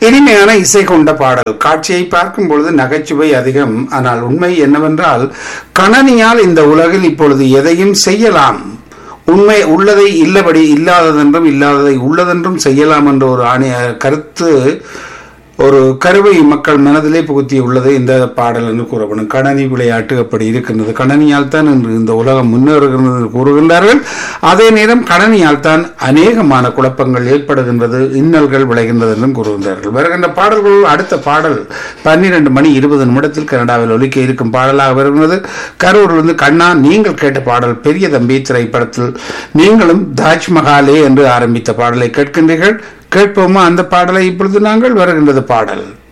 இனிமையான இசை கொண்ட பாடல் காட்சியை பார்க்கும் பொழுது நகைச்சுவை அதிகம் ஆனால் உண்மை என்னவென்றால் கணனியால் இந்த உலகில் இப்பொழுது எதையும் செய்யலாம் உண்மை உள்ளதை இல்லபடி இல்லாததென்றும் இல்லாததை உள்ளதென்றும் செய்யலாம் என்ற ஒரு ஆணை கருத்து ஒரு கருவை மக்கள் மனதிலே புகுத்தி உள்ளது இந்த பாடல் என்று கூறப்படும் கணனி விளையாட்டு அப்படி இருக்கின்றது கணனியால் தான் இன்று இந்த உலகம் முன்னேறுகிறது என்று கூறுகின்றார்கள் அதே நேரம் கணனியால் தான் அநேகமான குழப்பங்கள் ஏற்படுகின்றது இன்னல்கள் விளைகின்றது என்றும் கூறுகின்றார்கள் வருகின்ற பாடல்கள் அடுத்த பாடல் பன்னிரண்டு மணி இருபது நிமிடத்தில் கனடாவில் ஒலிக்க இருக்கும் பாடலாக வருகிறது கரூரிலிருந்து கண்ணா நீங்கள் கேட்ட பாடல் பெரிய தம்பி திரைப்படத்தில் நீங்களும் தாஜ்மஹாலே என்று ஆரம்பித்த பாடலை கேட்கின்றீர்கள் கேட்போமா அந்த பாடலை இப்பொழுது நாங்கள் வருகின்றது பாடல்